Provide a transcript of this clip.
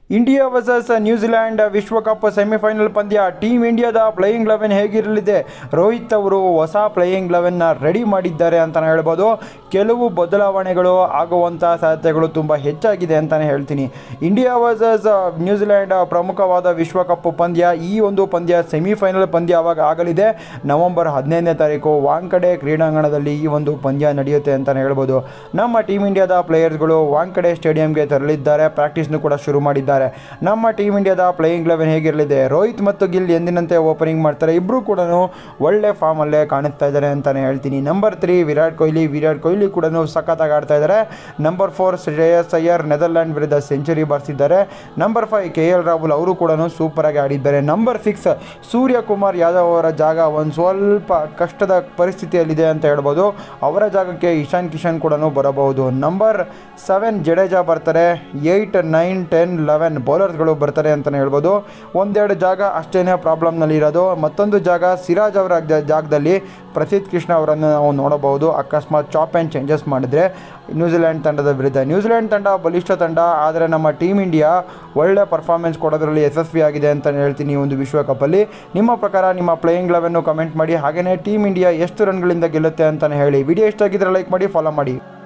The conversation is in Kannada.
ಇಂಡಿಯಾ ವರ್ಸಸ್ ನ್ಯೂಜಿಲ್ಯಾಂಡ್ ವಿಶ್ವಕಪ್ ಸೆಮಿಫೈನಲ್ ಪಂದ್ಯ ಟೀಮ್ ಇಂಡಿಯಾದ ಪ್ಲೇಯಿಂಗ್ ಲೆವೆನ್ ಹೇಗಿರಲಿದೆ ರೋಹಿತ್ ಅವರು ಹೊಸ ಪ್ಲೇಯಿಂಗ್ ಲೆವೆನ್ನ ರೆಡಿ ಮಾಡಿದ್ದಾರೆ ಅಂತಲೇ ಹೇಳ್ಬೋದು ಕೆಲವು ಬದಲಾವಣೆಗಳು ಆಗುವಂಥ ಸಾಧ್ಯತೆಗಳು ತುಂಬ ಹೆಚ್ಚಾಗಿದೆ ಅಂತಲೇ ಹೇಳ್ತೀನಿ ಇಂಡಿಯಾ ವರ್ಸಸ್ ನ್ಯೂಜಿಲ್ಯಾಂಡ್ ಪ್ರಮುಖವಾದ ವಿಶ್ವಕಪ್ ಪಂದ್ಯ ಈ ಒಂದು ಪಂದ್ಯ ಸೆಮಿಫೈನಲ್ ಪಂದ್ಯ ಅವಾಗ ಆಗಲಿದೆ ನವೆಂಬರ್ ಹದಿನೈದನೇ ತಾರೀಕು ವಾಂಕಡೆ ಕ್ರೀಡಾಂಗಣದಲ್ಲಿ ಈ ಒಂದು ಪಂದ್ಯ ನಡೆಯುತ್ತೆ ಅಂತಲೇ ಹೇಳ್ಬೋದು ನಮ್ಮ ಟೀಮ್ ಇಂಡಿಯಾದ ಪ್ಲೇಯರ್ಸ್ಗಳು ವಾಂಕಡೆ ಸ್ಟೇಡಿಯಂಗೆ ತೆರಳಿದ್ದಾರೆ ಪ್ರಾಕ್ಟೀಸ್ನು ಕೂಡ ಶುರು ಮಾಡಿದ್ದಾರೆ ನಮ್ಮ ಟೀಮ್ ಇಂಡಿಯಾದ ಪ್ಲೇಯಿಂಗ್ ಲೆವೆನ್ ಹೇಗಿರಲಿದೆ ರೋಹಿತ್ ಮತ್ತು ಗಿಲ್ ಎಂದಿನಂತೆ ಓಪನಿಂಗ್ ಮಾಡ್ತಾರೆ ಇಬ್ಬರು ಕೂಡ ಒಳ್ಳೆ ಫಾರ್ಮಲ್ಲೇ ಕಾಣಿಸ್ತಾ ಇದ್ದಾರೆ ಅಂತಲೇ ಹೇಳ್ತೀನಿ ನಂಬರ್ ತ್ರೀ ವಿರಾಟ್ ಕೊಹ್ಲಿ ವಿರಾಟ್ ಕೊಹ್ಲಿ ಕೂಡ ಸಖತ್ತಾಗಿ ಆಡ್ತಾ ಇದ್ದಾರೆ number four Shreyas Iyer Netherland ವಿರುದ್ಧ ಸೆಂಚುರಿ ಬಾರಿಸಿದ್ದಾರೆ number five K L Rahul ಅವರು ಕೂಡ ಸೂಪರಾಗಿ ಆಡಿದ್ದಾರೆ ನಂಬರ್ ಸಿಕ್ಸ್ ಸೂರ್ಯಕುಮಾರ್ ಯಾದವ್ ಅವರ ಜಾಗ ಒಂದು ಸ್ವಲ್ಪ ಕಷ್ಟದ ಪರಿಸ್ಥಿತಿಯಲ್ಲಿದೆ ಅಂತ ಹೇಳ್ಬೋದು ಅವರ ಜಾಗಕ್ಕೆ ಇಶಾನ್ ಕಿಶನ್ ಕೂಡ ಬರಬಹುದು ನಂಬರ್ ಸೆವೆನ್ ಜಡೇಜಾ ಬರ್ತಾರೆ ಏಯ್ಟ್ ನೈನ್ ಟೆನ್ ಲೆವೆನ್ ಬೌಲರ್ಸ್ಗಳು ಬರ್ತಾರೆ ಅಂತಲೇ ಹೇಳ್ಬೋದು ಒಂದೆರಡು ಜಾಗ ಅಷ್ಟೇ ಪ್ರಾಬ್ಲಮ್ನಲ್ಲಿ ಇರೋದು ಮತ್ತೊಂದು ಜಾಗ ಸಿರಾಜ್ ಅವರ ಜ- ಜಾಗದಲ್ಲಿ ಪ್ರಸಿದ್ಧ ಕೃಷ್ಣ ಅವರನ್ನು ನಾವು ನೋಡಬಹುದು ಅಕಸ್ಮಾತ್ ಚಾಪ್ ಆ್ಯಂಡ್ ಚೇಂಜಸ್ ಮಾಡಿದ್ರೆ ನ್ಯೂಜಿಲ್ಯಾಂಡ್ ತಂಡದ ವಿರುದ್ಧ ನ್ಯೂಜಿಲ್ಯಾಂಡ್ ತಂಡ ಬಲಿಷ್ಠ ತಂಡ ಆದರೆ ನಮ್ಮ ಟೀಮ್ ಇಂಡಿಯಾ ಒಳ್ಳೆ ಪರ್ಫಾರ್ಮೆನ್ಸ್ ಕೊಡೋದ್ರಲ್ಲಿ ಯಶಸ್ವಿಯಾಗಿದೆ ಅಂತ ಹೇಳ್ತೀನಿ ಈ ಒಂದು ವಿಶ್ವಕಪ್ಪಲ್ಲಿ ನಿಮ್ಮ ಪ್ರಕಾರ ನಿಮ್ಮ ಪ್ಲೇಯಿಂಗ್ ಲೆವೆನ್ನು ಕಮೆಂಟ್ ಮಾಡಿ ಹಾಗೆಯೇ ಟೀಮ್ ಇಂಡಿಯಾ ಎಷ್ಟು ರನ್ಗಳಿಂದ ಗೆಲ್ಲುತ್ತೆ ಅಂತಲೇ ಹೇಳಿ ವಿಡಿಯೋ ಇಷ್ಟ ಆಗಿದ್ರೆ ಲೈಕ್ ಮಾಡಿ ಫಾಲೋ ಮಾಡಿ